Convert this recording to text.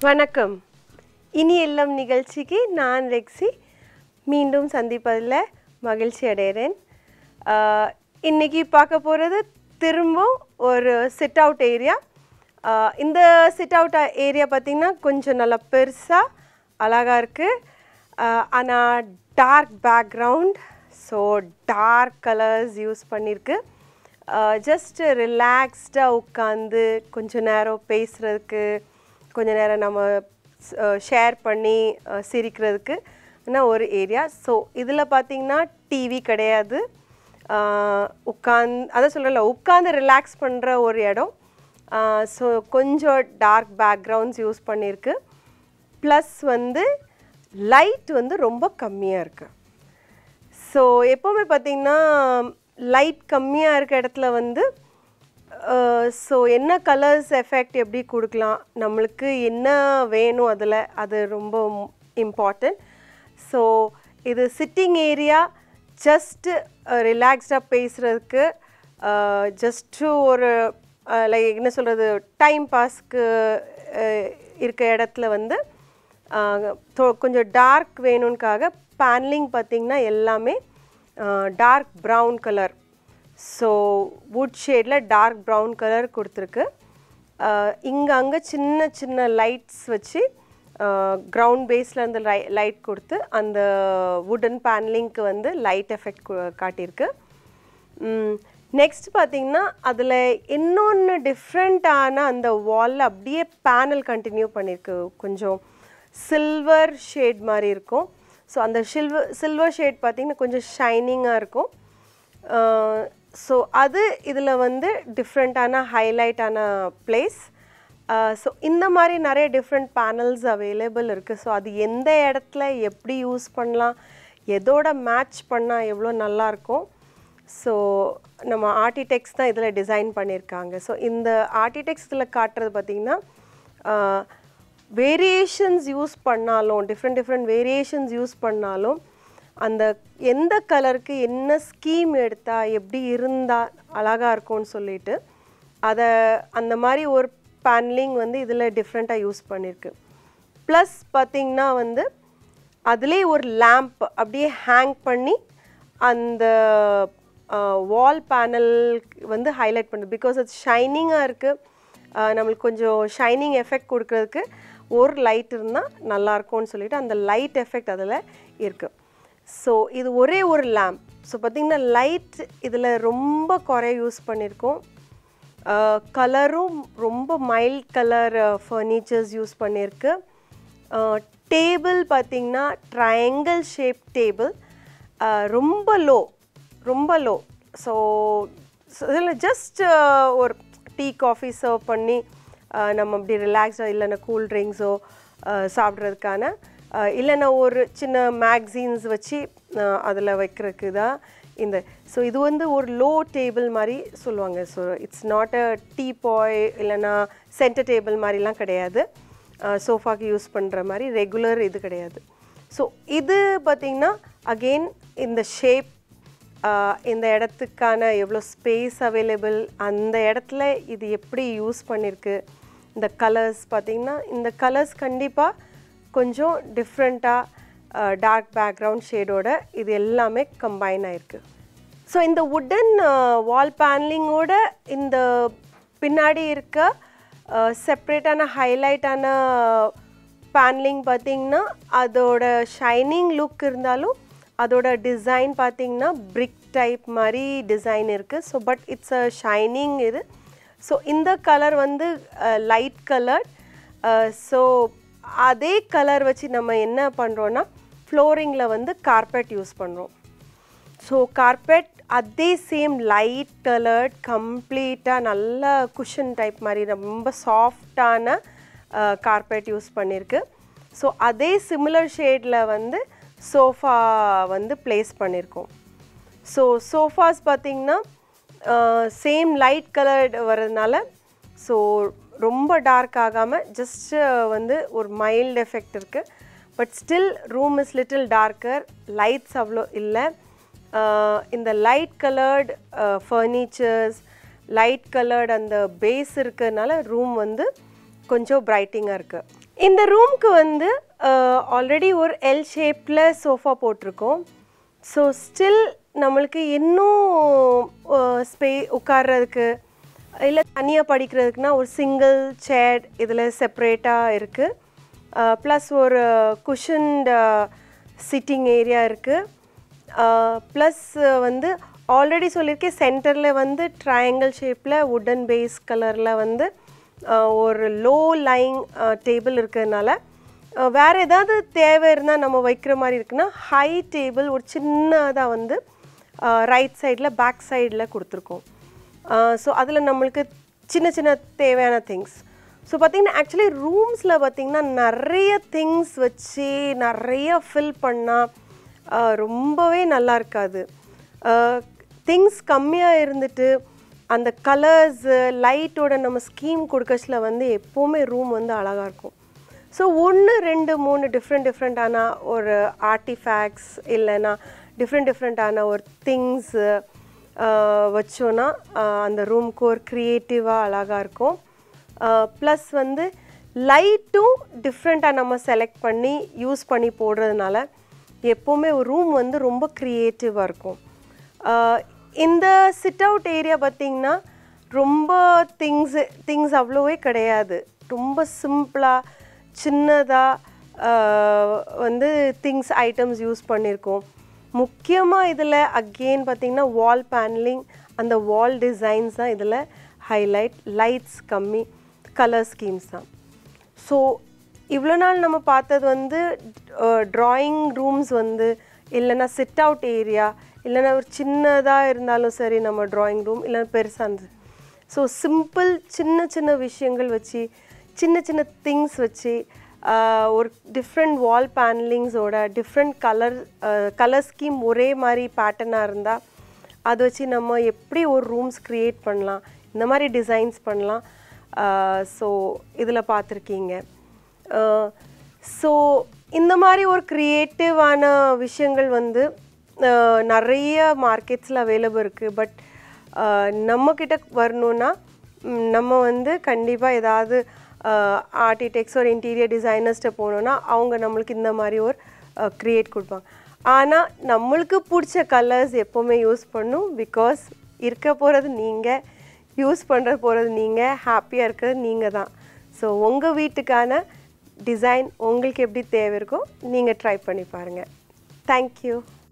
வணக்கம் இனி இல்லம் நிகழ்ச்சிக்கு நான் ரெக்ஸி மீண்டும் சந்திப்பதில் மகிழ்ச்சி அடைகிறேன் ஆஹ், இன்னைக்கு பார்க்க போகிறது திரும்ப ஒரு சிட் அவுட் ஏரியா இந்த சிட் அவுட் ஏரியா பார்த்திங்கன்னா கொஞ்சம் நல்லா பெருசாக அழகாக இருக்குது ஆனால் dark background so dark colours use பண்ணியிருக்கு ஜஸ்ட் ரிலாக்ஸ்டாக உட்காந்து கொஞ்ச நேரம் பேசுகிறதுக்கு கொஞ்ச நேரம் நம்ம ஷேர் பண்ணி அஹ், சிரிக்கிறதுக்கு ஒரு ஏரியா ஸோ இதில் பார்த்தீங்கன்னா டிவி கிடையாது உட்காந்து அதை சொல்லல உட்காந்து ரிலாக்ஸ் பண்ணுற ஒரு இடம் ஸோ கொஞ்சம் டார்க் பேக்ரவுண்ட்ஸ் யூஸ் பண்ணியிருக்கு ப்ளஸ் வந்து லைட் வந்து ரொம்ப கம்மியாக இருக்குது ஸோ எப்போவுமே பார்த்தீங்கன்னா லைட் கம்மியாக இருக்க இடத்துல வந்து ஸோ என்ன கலர்ஸ் எஃபெக்ட் எப்படி கொடுக்கலாம் நம்மளுக்கு என்ன வேணும் அதில் அது ரொம்ப இம்பார்ட்டன்ட் ஸோ இது சிட்டிங் ஏரியா ஜஸ்ட்டு ரிலாக்ஸ்டாக பேசுகிறதுக்கு ஜஸ்ட்டு ஒரு லைக் என்ன சொல்கிறது டைம் பாஸ்க்கு இருக்க இடத்துல வந்து ஆஹ் தொ- கொஞ்சம் டார்க் வேணும்காக பேனலிங் பார்த்திங்கன்னா எல்லாமே dark brown colour so wood ஷேடில் டார்க் ப்ரௌன் கலர் கொடுத்துருக்கு இங்கே அங்கே சின்ன சின்ன லைட்ஸ் வச்சு கிரவுண்ட் பேஸில் அந்த லை லைட் கொடுத்து அந்த வுடன் பேனலிங்க்கு வந்து லைட் எஃபெக்ட் காட்டியிருக்கு நெக்ஸ்ட் பார்த்தீங்கன்னா அதில் இன்னொன்று டிஃப்ரெண்ட்டான அந்த வாலில் அப்படியே பேனல் கண்டினியூ பண்ணியிருக்கு கொஞ்சம் சில்வர் ஷேட் மாதிரி இருக்கும் ஸோ அந்த சில்வர் சில்வர் ஷேட் பார்த்தீங்கன்னா கொஞ்சம் ஷைனிங்காக இருக்கும் ஸோ அது இதில் வந்து டிஃப்ரெண்ட்டான ஹைலைட்டான பிளேஸ் ஸோ இந்த மாதிரி நிறைய டிஃப்ரெண்ட் பேனல்ஸ் அவைலபிள் இருக்குது ஸோ அது எந்த இடத்துல எப்படி யூஸ் பண்ணலாம் எதோட மேட்ச் பண்ணால் எவ்வளோ நல்லாயிருக்கும் ஸோ நம்ம ஆர்டிடெக்ஸ் தான் இதில் டிசைன் பண்ணியிருக்காங்க ஸோ இந்த ஆர்டிடெக்ஸ் இதில் காட்டுறது பார்த்திங்கன்னா வேரியேஷன்ஸ் யூஸ் பண்ணாலும் டிஃப்ரெண்ட் டிஃப்ரெண்ட் வேரியேஷன்ஸ் யூஸ் பண்ணாலும் அந்த எந்த கலருக்கு என்ன ஸ்கீம் எடுத்தால் எப்படி இருந்தால் அழகாக இருக்கும்னு சொல்லிட்டு அதை அந்த மாதிரி ஒரு பேனலிங் வந்து இதில் டிஃப்ரெண்ட்டாக யூஸ் பண்ணியிருக்கு ப்ளஸ் பார்த்திங்கன்னா வந்து அதுலேயே ஒரு லேம்ப் அப்படியே ஹேங் பண்ணி அந்த வால் பேனல் வந்து ஹைலைட் பண்ணுது பிகாஸ் அது ஷைனிங்காக இருக்குது நம்மளுக்கு கொஞ்சம் ஷைனிங் எஃபெக்ட் கொடுக்கறதுக்கு ஒரு லைட் இருந்தால் நல்லாயிருக்கும்னு சொல்லிட்டு அந்த லைட் எஃபெக்ட் அதில் இருக்குது ஸோ இது ஒரே ஒரு லேம்ப் ஸோ பார்த்திங்கன்னா லைட் இதில் ரொம்ப குறைய யூஸ் பண்ணியிருக்கோம் கலரும் ரொம்ப மைல்ட் கலர் ஃபர்னிச்சர்ஸ் யூஸ் பண்ணியிருக்கு டேபிள் பார்த்திங்கன்னா ட்ரையாங்கிள் ஷேப் டேபிள் ரொம்ப லோ ரொம்ப லோ ஸோ இதில் ஜஸ்ட் ஒரு டீ காஃபி சர்வ் பண்ணி அஹ், நம்ம அப்படி ரிலாக்ஸாக இல்லைன்னா கூல் ட்ரிங்க்ஸோ சாப்பிட்றதுக்கான அஹ், இல்லைன்னா ஒரு சின்ன மேக்சின்ஸ் வச்சு அதில் வைக்கிறதுக்கு தான் இந்த ஸோ இது வந்து ஒரு லோ டேபிள் மாதிரி சொல்லுவாங்க so it's not a teapoy இல்லைன்னா சென்டர் டேபிள் மாதிரிலாம் கிடையாது சோஃபாக்கு யூஸ் பண்ணுற மாதிரி ரெகுலர் இது கிடையாது ஸோ இது பார்த்திங்கன்னா அகெயின் இந்த ஷேப் இந்த இடத்துக்கான எவ்வளோ ஸ்பேஸ் அவைலபிள் அந்த இடத்துல இது எப்படி யூஸ் பண்ணியிருக்கு இந்த கலர்ஸ் பார்த்திங்கன்னா இந்த கலர்ஸ் கண்டிப்பாக கொஞ்சம் டிஃப்ரெண்ட்டாக டார்க் பேக்ரவுண்ட் ஷேடோட இது எல்லாமே கம்பைன் ஆயிருக்கு ஸோ இந்த வுடன் வால் பேனலிங்கோட இந்த பின்னாடி இருக்க செப்ரேட்டான ஹைலைட்டான பேனலிங் பார்த்தீங்கன்னா அதோட ஷைனிங் லுக் இருந்தாலும் அதோட டிசைன் பார்த்தீங்கன்னா பிரிக் டைப் மாதிரி டிசைன் இருக்குது so but it's a shining இது ஸோ இந்த கலர் வந்து லைட் கலர் ஸோ அதே கலர் வச்சு நம்ம என்ன பண்ணுறோன்னா ஃப்ளோரிங்கில் வந்து கார்பெட் யூஸ் பண்ணுறோம் ஸோ கார்பெட் அதே சேம் லைட் கலர்ட் கம்ப்ளீட்டாக நல்ல குஷன் டைப் மாதிரி ரொம்ப சாஃப்டான கார்பெட் யூஸ் பண்ணியிருக்கு ஸோ அதே சிமிலர் ஷேடில் வந்து சோஃபா வந்து ப்ளேஸ் பண்ணியிருக்கோம் ஸோ சோஃபாஸ் பார்த்திங்கன்னா சேம் லைட் கலர்டு வர்றதுனால ஸோ ரொம்ப டார்க் ஆகாமல் ஜஸ்ட் வந்து ஒரு மைல்டு எஃபெக்ட் இருக்குது but still room is little darker lights அவ்வளோ இல்லை இந்த light coloured furnitures light coloured அந்த பேஸ் இருக்கிறதுனால ரூம் வந்து கொஞ்சம் பிரைட்டிங்காக இருக்குது இந்த ரூம்க்கு வந்து ஆல்ரெடி ஒரு எல் ஷேப்பில் சோஃபா போட்டிருக்கோம் ஸோ ஸ்டில் நம்மளுக்கு இன்னும் ஸ்பே உட்கார்றதுக்கு இல்லை தனியாக படிக்கிறதுக்குனா ஒரு சிங்கிள் சேர் இதில் செப்ரேட்டாக இருக்குது ப்ளஸ் ஒரு குஷன்ட் சிட்டிங் ஏரியா இருக்குது ப்ளஸ் வந்து ஆல்ரெடி சொல்லியிருக்கேன் சென்டரில் வந்து ட்ரையாங்கிள் ஷேப்பில் வுடன் பேஸ் கலரில் வந்து அஹ், ஒரு லோ லைங் டேபிள் இருக்கிறதுனால அஹ், வேற ஏதாவது தேவை இருந்தால் நம்ம வைக்கிற மாதிரி இருக்குன்னா ஹை டேபிள் ஒரு சின்னதாக வந்து ரைட் சைடில் பேக் சைடில் கொடுத்துருக்கோம் ஸோ அதில் நம்மளுக்கு சின்ன சின்ன தேவையான திங்ஸ் ஸோ பார்த்தீங்கன்னா ஆக்சுவலி ரூம்ஸில் பார்த்தீங்கன்னா நிறைய திங்ஸ் வச்சு நிறைய ஃபில் பண்ணால் ரொம்பவே நல்லா இருக்காது திங்ஸ் கம்மியாக இருந்துட்டு அந்த கலர்ஸு லைட்டோட நம்ம ஸ்கீம் கொடுக்கச்சில் வந்து எப்போவுமே ரூம் வந்து அழகாக இருக்கும் ஸோ ஒன்று ரெண்டு மூணு டிஃப்ரெண்ட் டிஃப்ரெண்ட்டான ஒரு ஆர்டிஃபேக்ட்ஸ் இல்லைன்னா டிஃப்ரெண்ட் டிஃப்ரெண்ட்டான ஒரு திங்ஸு வச்சோன்னா ஆஹ் அந்த ரூம்க்கு ஒரு க்ரியேட்டிவாக அழகாக இருக்கும் ப்ளஸ் வந்து லைட்டும் டிஃப்ரெண்ட்டாக நம்ம செலக்ட் பண்ணி யூஸ் பண்ணி போடுறதுனால எப்போவுமே ஒரு ரூம் வந்து ரொம்ப க்ரியேட்டிவாக இருக்கும் ஆஹ் இந்த சிட் அவுட் ஏரியா பார்த்திங்கன்னா ரொம்ப திங்ஸு திங்ஸ் அவ்வளோவே கிடையாது ரொம்ப சிம்பிளாக சின்னதாக வந்து திங்ஸ் ஐட்டம்ஸ் யூஸ் பண்ணியிருக்கோம் முக்கியமாக இதில் அகெயின் பார்த்திங்கன்னா வால் பேனலிங் அந்த வால் டிசைன்ஸ் தான் இதில் ஹைலைட் லைட்ஸ் கம்மி கலர் ஸ்கீம்ஸ் தான் ஸோ இவ்வளோ நாள் நம்ம பார்த்தது வந்து ட்ராயிங் ரூம்ஸ் வந்து இல்லைன்னா சிட் அவுட் ஏரியா இல்லைன்னா ஒரு சின்னதாக இருந்தாலும் சரி நம்ம ட்ராயிங் ரூம் இல்லைன்னா பெருசாக இருந்தது ஸோ சிம்பிள் சின்ன சின்ன விஷயங்கள் வச்சு சின்ன சின்ன திங்ஸ் வச்சு ஆஹ், ஒரு டிஃப்ரெண்ட் வால் பேனலிங்ஸோட டிஃப்ரெண்ட் கலர் கலர் ஸ்கீம் ஒரே மாதிரி பேட்டர்னாக இருந்தால் அதை வச்சு நம்ம எப்படி ஒரு ரூம்ஸ் க்ரியேட் பண்ணலாம் இந்த மாதிரி டிசைன்ஸ் பண்ணலாம் ஸோ இதில் பார்த்துருக்கீங்க ஸோ இந்த மாதிரி ஒரு க்ரியேட்டிவான விஷயங்கள் வந்து அஹ், நிறைய மார்க்கெட்ஸில் அவைலபிள் இருக்குது பட் நம்மக்கிட்ட வரணுன்னா ம், நம்ம வந்து கண்டிப்பாக ஏதாவது ஆர்கிடெக்ட்ஸ் ஒரு இன்டீரியர் டிசைனர்ஸ்கிட்ட போனோன்னா அவங்க நம்மளுக்கு இந்த மாதிரி ஒரு க்ரியேட் கொடுப்பாங்க ஆனால் நம்மளுக்கு பிடிச்ச கலர்ஸ் எப்போவுமே யூஸ் பண்ணும் பிகாஸ் இருக்க போகிறது நீங்கள் யூஸ் பண்ணுற போகிறது நீங்கள் ஹாப்பியாக இருக்கிறது நீங்கள் தான் ஸோ உங்கள் வீட்டுக்கான டிசைன் உங்களுக்கு எப்படி தேவை இருக்கோ நீங்கள் ட்ரை பண்ணி பாருங்கள் தேங்க்யூ